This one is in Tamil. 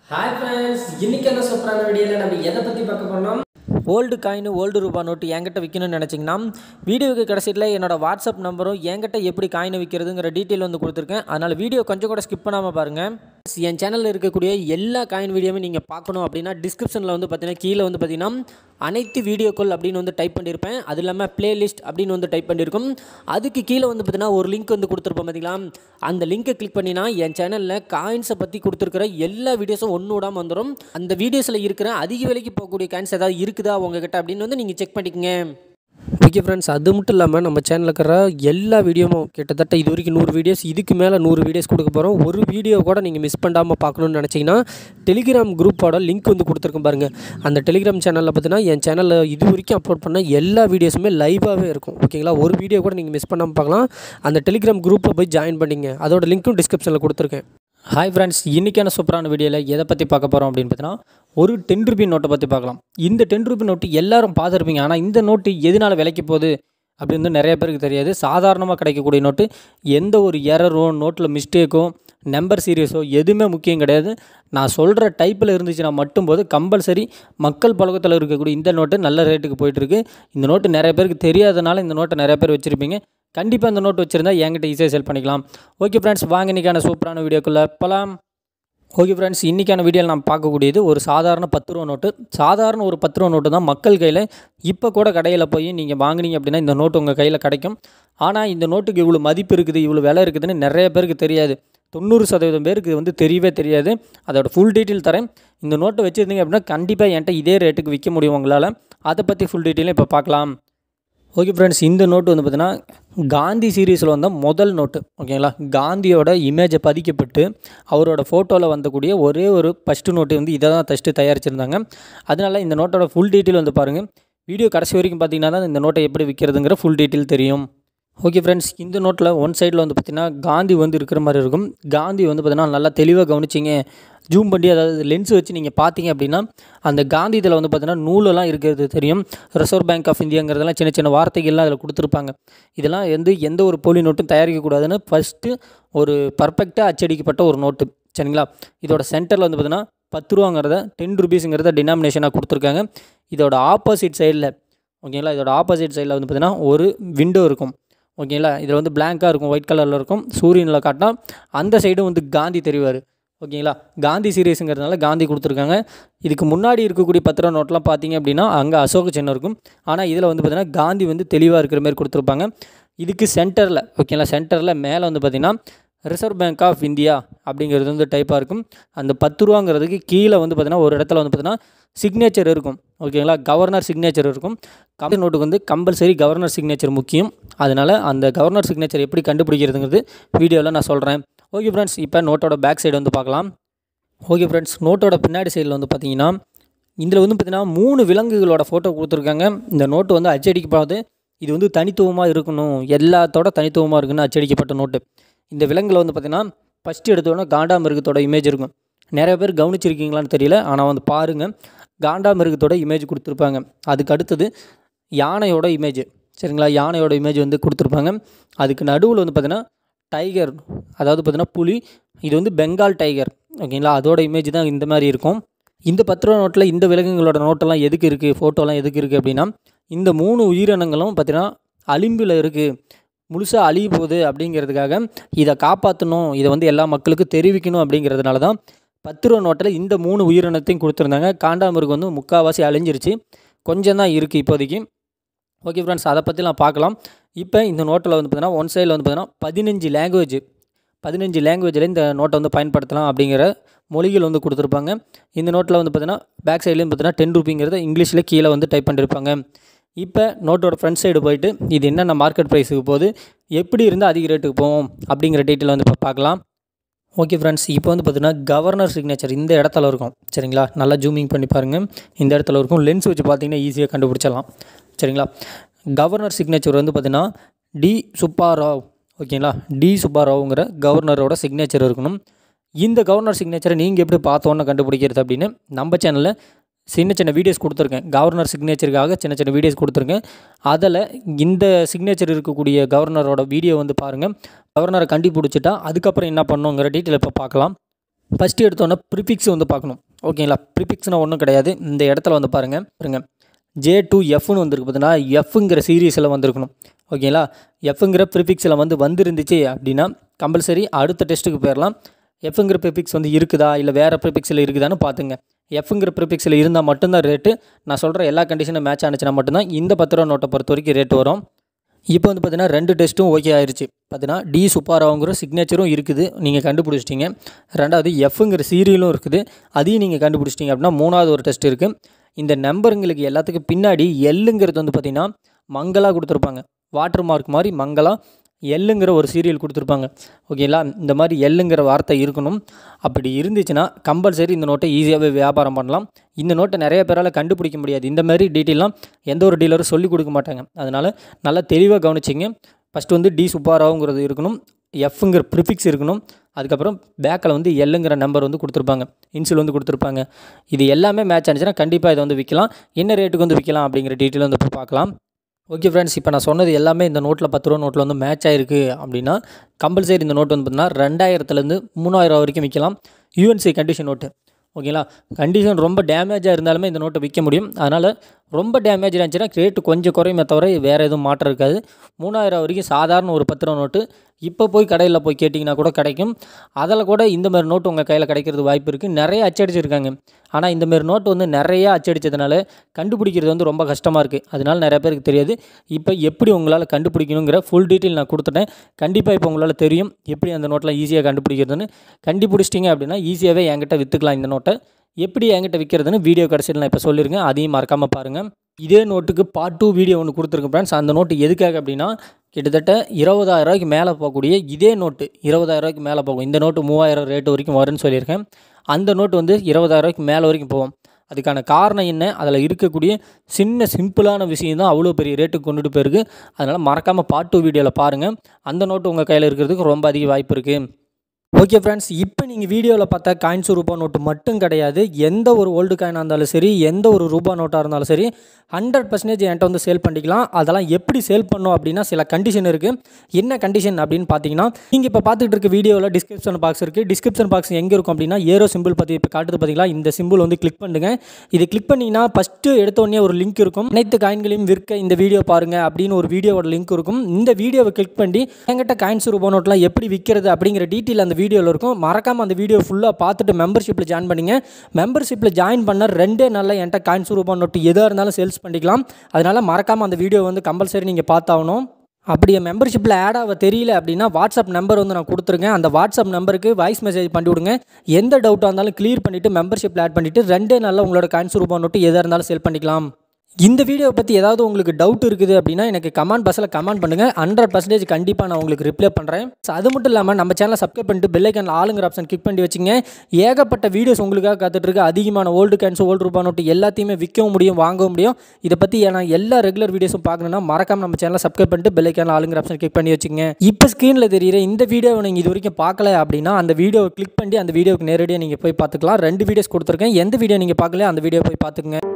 ஹாய் ஃப்ரெண்ட்ஸ் இன்னைக்கு என்ன சூப்பரான வீடியோவில் நம்ம எதை பற்றி பார்க்க போனோம் ஓல்டு காயின் ஓல்டு ரூபா நோட்டு என்கிட்ட விற்கணும்னு நினச்சிங்கன்னா வீடியோவுக்கு கடைசியில் என்னோட வாட்ஸ்அப் நம்பரும் என்கிட்ட எப்படி காயினை விற்கிறதுங்கிற டீட்டெயில் வந்து கொடுத்துருக்கேன் அதனால் வீடியோ கொஞ்சம் கூட ஸ்கிப் பண்ணாமல் பாருங்கள் என் சேனலில் இருக்கக்கூடிய எல்லா காயின் வீடியோவுமே நீங்கள் பார்க்கணும் அப்படின்னா டிஸ்கிரிப்ஷனில் வந்து பார்த்தீங்கன்னா கீழே வந்து பார்த்தீங்கன்னா அனைத்து வீடியோக்கள் அப்படின்னு வந்து டைப் பண்ணியிருப்பேன் அது இல்லாமல் பிளேலிஸ்ட் அப்படின்னு வந்து டைப் பண்ணியிருக்கும் அதுக்கு கீழே வந்து பார்த்தீங்கன்னா ஒரு லிங்க் வந்து கொடுத்துருப்போம் பார்த்தீங்களா அந்த லிங்கை கிளிக் பண்ணினா என் சேனலில் காயின்ஸை பற்றி கொடுத்துருக்கிற எல்லா வீடியோஸும் ஒன்று விடாமல் வந்துடும் அந்த வீடியோஸில் இருக்கிற அதிக விலைக்கு போகக்கூடிய காயின்ஸ் ஏதாவது இருக்குதா உங்ககிட்ட அப்படின்னு வந்து நீங்கள் செக் பண்ணிக்கங்க ஓகே ஃப்ரெண்ட்ஸ் அது மட்டும் இல்லாமல் நம்ம சேனலில் இருக்கிற எல்லா வீடியோவும் கிட்டத்தட்ட இது வரைக்கும் நூறு வீடியோஸ் இதுக்கு மேலே நூறு வீடியோஸ் கொடுக்க போகிறோம் ஒரு வீடியோ கூட நீங்கள் மிஸ் பண்ணாமல் பார்க்கணுன்னு நினச்சிங்கன்னா டெலிகிராம் குரூப்போட லிங்க் வந்து கொடுத்துருக்கேன் பாருங்கள் அந்த டெலிகிராம் சேனலில் பார்த்தீங்கன்னா என் சேனலில் இது வரைக்கும் அப்லோட் பண்ண எல்லா வீடியோஸுமே லைவாகவே இருக்கும் ஓகேங்களா ஒரு வீடியோ கூட நீங்கள் மிஸ் பண்ணாமல் பார்க்கலாம் அந்த டெலிகிராம் குரூப்பில் போய் ஜாயின் பண்ணிங்க அதோட லிங்க்கும் டிஸ்கிரிப்ஷனில் கொடுத்துருக்கேன் ஹாய் ஃப்ரெண்ட்ஸ் இன்றைக்கான சூப்பரான வீடியோவில் எதை பற்றி பார்க்க போகிறோம் அப்படின்னு பார்த்தீங்கன்னா ஒரு டென் ருபி நோட்டை பற்றி பார்க்கலாம் இந்த டென் ருபி நோட்டு எல்லாரும் பார்த்துருப்பீங்க ஆனால் இந்த நோட்டு எதனால் விலைக்கு போகுது அப்படின்னு நிறைய பேருக்கு தெரியாது சாதாரணமாக கிடைக்கக்கூடிய நோட்டு எந்த ஒரு எரரோ நோட்டில் மிஸ்டேக்கோ நம்பர் சீரியஸோ எதுவுமே முக்கியம் கிடையாது நான் சொல்கிற டைப்பில் இருந்துச்சுன்னா மட்டும் போது கம்பல்சரி மக்கள் பழக்கத்தில் இருக்கக்கூடிய இந்த நோட்டு நல்ல ரேட்டுக்கு போயிட்டுருக்கு இந்த நோட்டு நிறைய பேருக்கு தெரியாதனால இந்த நோட்டை நிறைய பேர் வச்சுருப்பீங்க கண்டிப்பாக இந்த நோட் வச்சுருந்தா என்கிட்ட ஈஸியாக செல் பண்ணிக்கலாம் ஓகே ஃப்ரெண்ட்ஸ் வாங்க இன்றைக்கான சூப்பரான வீடியோக்குள்ளே போகலாம் ஓகே ஃப்ரெண்ட்ஸ் இன்றைக்கான வீடியோவில் நம்ம பார்க்கக்கூடியது ஒரு சாதாரண பத்து ரூபா நோட்டு சாதாரண ஒரு பத்து ரூபா நோட்டு தான் மக்கள் கையில் இப்போ கூட கடையில் போய் நீங்கள் வாங்குனீங்க அப்படின்னா இந்த நோட்டு உங்கள் கையில் கிடைக்கும் ஆனால் இந்த நோட்டுக்கு இவ்வளோ மதிப்பு இருக்குது இவ்வளோ விலை இருக்குதுன்னு நிறைய பேருக்கு தெரியாது தொண்ணூறு சதவீதம் பேருக்கு இது வந்து தெரியவே தெரியாது அதோட ஃபுல் டீட்டெயில் தரேன் இந்த நோட்டை வச்சுருந்தீங்க அப்படின்னா கண்டிப்பாக என்கிட்ட இதே ரேட்டுக்கு விற்க முடியும் உங்களால் அதை பற்றி ஃபுல் டீட்டெயிலும் இப்போ பார்க்கலாம் ஓகே ஃப்ரெண்ட்ஸ் இந்த நோட்டு வந்து பார்த்தீங்கன்னா காந்தி சீரீஸில் வந்த முதல் நோட்டு ஓகேங்களா காந்தியோட இமேஜை பதிக்கப்பட்டு அவரோட ஃபோட்டோவில் வந்தக்கூடிய ஒரே ஒரு ஃபஸ்ட்டு நோட்டு வந்து இதை தான் ஃபஸ்ட்டு தயாரிச்சிருந்தாங்க அதனால இந்த நோட்டோட ஃபுல் டீட்டெயில் வந்து பாருங்கள் வீடியோ கடைசி வரைக்கும் பார்த்தீங்கன்னா தான் இந்த நோட்டை எப்படி விற்கிறதுங்கிற ஃபுல் டீட்டெயில் தெரியும் ஓகே ஃப்ரெண்ட்ஸ் இந்த நோட்டில் ஒன் சைடில் வந்து பார்த்திங்கன்னா காந்தி வந்து இருக்கிற மாதிரி இருக்கும் காந்தி வந்து பார்த்திங்கன்னா நல்லா தெளிவாக கவனிச்சிங்க ஜூம் பண்ணி அதாவது லென்ஸ் வச்சு நீங்கள் பார்த்தீங்க அப்படின்னா அந்த காந்தி இதில் வந்து பார்த்தீங்கன்னா நூலெல்லாம் இருக்கிறது தெரியும் ரிசர்வ் பேங்க் ஆஃப் இந்தியாங்கிறதெல்லாம் சின்ன சின்ன வார்த்தைகள்லாம் அதில் கொடுத்துருப்பாங்க இதெல்லாம் வந்து எந்த ஒரு போலி நோட்டும் தயாரிக்கக்கூடாதுன்னு ஃபஸ்ட்டு ஒரு பர்ஃபெக்டாக அச்சடிக்கப்பட்ட ஒரு நோட்டு சரிங்களா இதோட சென்டரில் வந்து பார்த்தீங்கன்னா பத்து ரூபாங்கிறத டென் ருபீஸுங்கிறத டினாமினேஷனாக கொடுத்துருக்காங்க இதோட ஆப்போசிட் சைடில் ஓகேங்களா இதோட ஆப்போசிட் சைடில் வந்து பார்த்தீங்கன்னா ஒரு விண்டோ இருக்கும் ஓகேங்களா இதில் வந்து பிளாங்காக இருக்கும் ஒயிட் கலரில் இருக்கும் சூரியனில் காட்டினா அந்த சைடும் வந்து காந்தி தெரிவார் ஓகேங்களா காந்தி சீரியஸுங்கிறதுனால காந்தி கொடுத்துருக்காங்க இதுக்கு முன்னாடி இருக்கக்கூடிய பத்திர நோட்லாம் பார்த்தீங்க அப்படின்னா அங்கே அசோக சின்னம் இருக்கும் ஆனால் இதில் வந்து பார்த்திங்கன்னா காந்தி வந்து தெளிவாக இருக்கிற மாதிரி கொடுத்துருப்பாங்க இதுக்கு சென்டரில் ஓகேங்களா சென்டரில் மேலே வந்து பார்த்திங்கன்னா ரிசர்வ் பேங்க் ஆஃப் இந்தியா அப்படிங்கிறது வந்து டைப்பாக இருக்கும் அந்த பத்து ரூபாங்கிறதுக்கு கீழே வந்து பார்த்திங்கன்னா ஒரு இடத்துல வந்து பார்த்திங்கன்னா சிக்னேச்சர் இருக்கும் ஓகேங்களா கவர்னர் சிக்னேச்சர் இருக்கும் கம்பெனி நோட்டுக்கு வந்து கம்பல்சரி கவர்னர் சிக்னேச்சர் முக்கியம் அதனால் அந்த கவர்னர் சிக்னேச்சர் எப்படி கண்டுபிடிக்கிறதுங்கிறது வீடியோவில் நான் சொல்கிறேன் ஓகே ஃப்ரெண்ட்ஸ் இப்போ நோட்டோட பேக் சைடு வந்து பார்க்கலாம் ஓகே ஃப்ரெண்ட்ஸ் நோட்டோட பின்னாடி சைடில் வந்து பார்த்தீங்கன்னா இதில் வந்து பார்த்தீங்கன்னா மூணு விலங்குகளோட ஃபோட்டோ கொடுத்துருக்காங்க இந்த நோட்டு வந்து அச்சடிக்கப்படாது இது வந்து தனித்துவமாக இருக்கணும் எல்லாத்தோட தனித்துவமாக இருக்குன்னு அச்சடிக்கப்பட்ட நோட்டு இந்த விலங்குல வந்து பார்த்திங்கன்னா ஃபஸ்ட்டு எடுத்தோடனே காண்டாமிருகத்தோட இமேஜ் இருக்கும் நிறைய பேர் கவனிச்சிருக்கீங்களான்னு தெரியல ஆனால் வந்து பாருங்கள் காண்டாமிருகத்தோட இமேஜ் கொடுத்துருப்பாங்க அதுக்கு அடுத்தது யானையோட இமேஜ் சரிங்களா யானையோட இமேஜ் வந்து கொடுத்துருப்பாங்க அதுக்கு நடுவில் வந்து பார்த்திங்கன்னா டைகர் அதாவது பார்த்திங்கன்னா புலி இது வந்து பெங்கால் டைகர் ஓகேங்களா அதோட இமேஜ் தான் இந்த மாதிரி இருக்கும் இந்த பத்து ரூபா நோட்டில் இந்த விலங்குகளோட நோட்டெல்லாம் எதுக்கு இருக்குது ஃபோட்டோலாம் எதுக்கு இருக்குது அப்படின்னா இந்த மூணு உயிரினங்களும் பார்த்திங்கன்னா அலிம்பில் இருக்குது முழுசாக அழிய போகுது அப்படிங்கிறதுக்காக இதை காப்பாற்றணும் இதை வந்து எல்லா மக்களுக்கும் தெரிவிக்கணும் அப்படிங்கிறதுனால தான் பத்து ரூபா நோட்டில் இந்த மூணு உயிரினத்தையும் கொடுத்துருந்தாங்க காண்டாமிருகம் வந்து முக்கால்வாசி அழிஞ்சிருச்சு கொஞ்சம் தான் இருக்குது இப்போதைக்கு ஓகே ஃப்ரெண்ட்ஸ் அதை பற்றிலாம் பார்க்கலாம் இப்போ இந்த நோட்டில் வந்து பார்த்தீங்கன்னா ஒன் சைடில் வந்து பார்த்தீங்கன்னா பதினஞ்சு லாங்குவேஜ் பதினஞ்சு லாங்குவேஜில் இந்த நோட்டை வந்து பயன்படுத்தலாம் அப்படிங்கிற மொழிகள் வந்து கொடுத்துருப்பாங்க இந்த நோட்டில் வந்து பார்த்தீங்கன்னா பேக் சைட்லேயும் பார்த்தீங்கன்னா டென் ருபிங்கிறத இங்கிலீஷில் கீழே வந்து டைப் பண்ணியிருப்பாங்க இப்போ நோட்டோட ஃப்ரண்ட் சைடு போயிட்டு இது என்னென்ன மார்க்கெட் ப்ரைஸுக்கு போகுது எப்படி இருந்தால் அதிக ரேட்டுக்கு போவோம் அப்படிங்கிற டீட்டெயில் வந்து இப்போ பார்க்கலாம் ஓகே ஃப்ரெண்ட்ஸ் இப்போ வந்து பார்த்தீங்கன்னா கவர்னர் சிக்னேச்சர் இந்த இடத்துல இருக்கும் சரிங்களா நல்லா ஜூமிங் பண்ணி பாருங்கள் இந்த இடத்துல இருக்கும் லென்ஸ் வச்சு பார்த்தீங்கன்னா ஈஸியாக கண்டுபிடிச்சிடலாம் சரிங்களா கவர்னர் சிக்னேச்சர் வந்து பார்த்தீங்கன்னா டி சுப்பாராவ் ஓகேங்களா டி சுப்பாராவுங்கிற கவர்னரோட சிக்னேச்சர் இருக்கணும் இந்த கவர்னர் சிக்னேச்சரை நீங்கள் எப்படி பார்த்தோன்னு கண்டுபிடிக்கிறது அப்படின்னு நம்ம சேனலில் சின்ன சின்ன வீடியோஸ் கொடுத்துருக்கேன் கவர்னர் சிக்னேச்சருக்காக சின்ன சின்ன வீடியோஸ் கொடுத்துருக்கேன் அதில் இந்த சிக்னேச்சர் இருக்கக்கூடிய கவர்னரோட வீடியோ வந்து பாருங்கள் கவர்னரை கண்டுபிடிச்சிட்டா அதுக்கப்புறம் என்ன பண்ணுங்கிற டீட்டெயில் இப்போ பார்க்கலாம் ஃபஸ்ட்டு எடுத்தோன்னே ப்ரிஃபிக்ஸ் வந்து பார்க்கணும் ஓகேங்களா ப்ரிஃபிக்ஸ்னால் ஒன்றும் கிடையாது இந்த இடத்துல வந்து பாருங்கள் பாருங்க ஜே டூ எஃப்னு வந்திருக்கு பார்த்தீங்கன்னா எஃப்ங்கிற சீரீஸில் வந்திருக்கணும் ஓகேங்களா எஃப்ங்கிற ப்ரிஃபிக்ஸில் வந்து வந்துருந்துச்சு அப்படின்னா கம்பல்சரி அடுத்த டெஸ்ட்டுக்கு போயிடலாம் எஃப்ங்கிற ப்ரிஃபிக்ஸ் வந்து இருக்குதா இல்லை வேறு ப்ரிஃபிக்ஸில் இருக்குதான்னு பார்த்துங்க எஃப்ங்கிற ப்ரிஃபிக்ஸில் இருந்தால் மட்டும்தான் ரேட்டு நான் சொல்கிற எல்லா கண்டிஷனும் மேட்ச் ஆனிச்சுன்னா மட்டும்தான் இந்த பத்து ரூபா நோட்டை பொறுத்த வரைக்கும் ரேட்டு வரும் இப்போ வந்து பார்த்தீங்கன்னா ரெண்டு டெஸ்ட்டும் ஓகே ஆயிருச்சு பார்த்தீங்கன்னா டி சுப்பாராவுங்கிற சிக்னேச்சரும் இருக்குது நீங்கள் கண்டுபிடிச்சிட்டிங்க ரெண்டாவது எஃப்ங்கிற சீரியலும் இருக்குது அதையும் நீங்கள் கண்டுபிடிச்சிட்டிங்க அப்படின்னா மூணாவது ஒரு டெஸ்ட் இருக்குது இந்த நம்பருங்களுக்கு எல்லாத்துக்கும் பின்னாடி எல்லுங்கிறது வந்து பார்த்திங்கன்னா மங்களா கொடுத்துருப்பாங்க வாட்டர் மார்க் மாதிரி மங்களா எல்லுங்கிற ஒரு சீரியல் கொடுத்துருப்பாங்க ஓகேங்களா இந்த மாதிரி எல்லுங்கிற வார்த்தை இருக்கணும் அப்படி இருந்துச்சுன்னா கம்பல்சரி இந்த நோட்டை ஈஸியாகவே வியாபாரம் பண்ணலாம் இந்த நோட்டை நிறைய பேரால் கண்டுபிடிக்க முடியாது இந்த மாதிரி டீட்டெயிலாம் எந்த ஒரு டீலரும் சொல்லிக் கொடுக்க மாட்டாங்க அதனால் நல்லா தெளிவாக கவனிச்சிங்க ஃபஸ்ட்டு வந்து டி சுப்பாராவுங்கிறது இருக்கணும் எஃப்ங்கிற ப்ரிஃபிக்ஸ் இருக்கணும் அதுக்கப்புறம் பேக்கில் வந்து எல்லுங்கிற நம்பர் வந்து கொடுத்துருப்பாங்க இன்சில் வந்து கொடுத்துருப்பாங்க இது எல்லாமே மேட்ச் ஆனிச்சுன்னா கண்டிப்பாக இதை வந்து விற்கலாம் என்ன ரேட்டுக்கு வந்து விற்கலாம் அப்படிங்கிற டீட்டெயில் வந்து இப்போ பார்க்கலாம் ஓகே ஃப்ரெண்ட்ஸ் இப்போ நான் சொன்னது எல்லாமே இந்த நோட்டில் பத்து ரூபா நோட்டில் வந்து மேட்ச் ஆயிருக்கு அப்படின்னா கம்பல்சரி இந்த நோட் வந்து பார்த்தீங்கன்னா ரெண்டாயிரத்துலேருந்து மூணாயிரம் வரைக்கும் விற்கலாம் யூஎன்சி கண்டிஷன் நோட்டு ஓகேங்களா கண்டிஷன் ரொம்ப டேமேஜாக இருந்தாலுமே இந்த நோட்டை விற்க முடியும் அதனால் ரொம்ப டேமேஜ் இருந்துச்சுன்னா ரேட்டு கொஞ்சம் குறையுமே தவிர வேறு எதுவும் மாற்றம் இருக்காது மூணாயிரம் வரைக்கும் சாதாரண ஒரு பத்து ரூபா நோட்டு இப்போ போய் கடையில் போய் கேட்டிங்கன்னா கூட கிடைக்கும் அதில் கூட இந்த மாதிரி நோட்டு உங்கள் கையில் கிடைக்கிறது வாய்ப்பு இருக்குது நிறைய அச்சடிச்சிருக்காங்க ஆனால் இந்த மாதிரி நோட்டு வந்து நிறைய அச்சடித்ததுனால கண்டுபிடிக்கிறது வந்து ரொம்ப கஷ்டமாக இருக்குது அதனால நிறைய பேருக்கு தெரியாது இப்போ எப்படி உங்களால் கண்டுபிடிக்கணுங்கிற ஃபுல் டீட்டெயில் நான் கொடுத்துட்டேன் கண்டிப்பாக இப்போ உங்களால் தெரியும் எப்படி அந்த நோட்டெலாம் ஈஸியாக கண்டுபிடிக்கிறதுன்னு கண்டுபிடிச்சிட்டிங்க அப்படின்னா ஈஸியாகவே என்கிட்ட விற்றுக்கலாம் இந்த நோட்டை எப்படி என்கிட்ட விற்கிறதுன்னு வீடியோ கடைசியில் நான் இப்போ சொல்லியிருக்கேன் அதையும் மறக்காமல் பாருங்கள் இதே நோட்டுக்கு பார்ட் டூ வீடியோ ஒன்று கொடுத்துருக்கேன் ஃப்ரெண்ட்ஸ் அந்த நோட்டு எதுக்காக அப்படின்னா கிட்டத்தட்ட இருபதாயிரம் ரூபாய்க்கு மேலே போகக்கூடிய இதே நோட்டு இருபதாயிரம் ரூபாய்க்கு மேலே போகும் இந்த நோட்டு மூவாயிரம் ரேட்டு வரைக்கும் வரும்னு சொல்லியிருக்கேன் அந்த நோட்டு வந்து இருபதாயிரம் ரூபாய்க்கு மேலே வரைக்கும் போகும் அதுக்கான காரணம் என்ன அதில் இருக்கக்கூடிய சின்ன சிம்பிளான விஷயம் தான் அவ்வளோ பெரிய ரேட்டுக்கு கொண்டுட்டு போயிருக்கு அதனால் மறக்காமல் பார்ட் டூ வீடியோவில் பாருங்கள் அந்த நோட்டு உங்கள் கையில் இருக்கிறதுக்கு ரொம்ப அதிக வாய்ப்பு இருக்குது ஓகே ஃப்ரெண்ட்ஸ் இப்போ நீங்கள் வீடியோவில் பார்த்தா காயின்ஸ் ரூபா நோட்டு மட்டும் கிடையாது எந்த ஒரு ஓல்டு காயினாக இருந்தாலும் சரி எந்த ஒரு ரூபா நோட்டாக இருந்தாலும் சரி ஹண்ட்ரட் பர்சன்டேஜ் என்கிட்ட வந்து சேல் பண்ணிக்கலாம் அதெல்லாம் எப்படி சேல் பண்ணோம் அப்படின்னா சில கண்டிஷன் இருக்குது என்ன கண்டிஷன் அப்படின்னு பார்த்தீங்கன்னா நீங்கள் இப்போ பார்த்துட்டு இருக்க வீடியோவில் டிஸ்கிரிப்ஷன் பாக்ஸ் இருக்குது டிஸ்கிரிப்ஷன் பாக்ஸ் எங்கே இருக்கும் அப்படின்னா ஏரோ சிம்பிள் பற்றி இப்போ காட்டுது பார்த்தீங்களா இந்த சிம்பிள் வந்து கிளிக் பண்ணுங்க இது கிளிக் பண்ணிங்கன்னா ஃபஸ்ட்டு எடுத்தோடனே ஒரு லிங்க் இருக்கும் அனைத்து காயின்களையும் விற்க இந்த வீடியோ பாருங்க அப்படின்னு ஒரு வீடியோவோட லிங்க் இருக்கும் இந்த வீடியோவை கிளிக் பண்ணி என்கிட்ட காயின்ஸ் ரூபா நோட்லாம் எப்படி விற்கிறது அப்படிங்கிற டீட்டெயில் அந்த வீடியோவில் இருக்கும் மறக்காமல் அந்த வீடியோ ஃபுல்லாக பார்த்துட்டு மெம்பர்ஷிப்பில் ஜாயின் பண்ணிங்க மெம்பர்ஷிப்பில் ஜாயின் பண்ண ரெண்டே நாளில் என்கிட்ட காயின்ஸ் ரூபா நோட்டு எதாக இருந்தாலும் சேல்ஸ் பண்ணிக்கலாம் அதனால் மறக்காமல் அந்த வீடியோ வந்து கம்பல்சரி நீங்கள் பார்த்தாகணும் அப்படி என் மெம்பர்ஷிப்பில் ஆட் ஆக தெரியல அப்படின்னா வாட்ஸ்அப் நம்பர் வந்து நான் கொடுத்துருக்கேன் அந்த வாட்ஸ்அப் நம்பருக்கு வாய்ஸ் மெசேஜ் பண்ணி விடுங்க எந்த டவுட்டாக இருந்தாலும் கிளியர் பண்ணிவிட்டு மெம்பர்ஷிப்பில் ஆட் பண்ணிவிட்டு ரெண்டே நாளில் உங்களோட காயின்ஸ் ரூபா நோட்டு எதாக இருந்தாலும் சேல் பண்ணிக்கலாம் இந்த வீடியோவை பற்றி ஏதாவது உங்களுக்கு டவுட் இருக்குது அப்படின்னா எனக்கு கமெண்ட் பாக்ஸில் கமெண்ட் பண்ணுங்கள் ஹண்ட்ரட் பர்சன்டேஜ் கண்டிப்பாக நான் உங்களுக்கு ரிப்ளை பண்ணுறேன் ஸோ அது மட்டும் இல்லாமல் நம்ம சேனலை சப்ஸ்கிரைப் பண்ணிட்டு பெல்லைக்கனில் ஆளுங்கிற ஆப்ஷன் கிளிக் பண்ணி வச்சுங்க ஏகப்பட்ட வீடியோஸ் உங்களுக்காக காத்துட்டு இருக்கு அதிகமான ஓல்டு கேன்ஸ் ஓல்டு ரூபா நோட்டு எல்லாத்தையுமே விற்கவும் முடியும் வாங்கவும் முடியும் இதை பற்றி நான் எல்லா ரெகுலர் வீடியோஸும் பார்க்கணுன்னா மறக்காம நம்ம சேனலை சப்ஸ்கிரைப் பண்ணிட்டு பெல்லைக்கனில் ஆளுங்கிற ஆப்ஷன் கிளிக் பண்ணி வச்சுங்க இப்போ ஸ்க்ரீனில் தெரியுற இந்த வீடியோவை நீங்கள் இது வரைக்கும் பார்க்கல அப்படின்னா அந்த வீடியோவை கிளிக் பண்ணி அந்த வீடியோக்கு நேரடியாக நீங்கள் போய் பார்த்துக்கலாம் ரெண்டு வீடியோஸ் கொடுத்துருக்கேன் எந்த வீடியோ நீங்கள் பார்க்கல அந்த வீடியோ போய் பார்த்துக்குங்க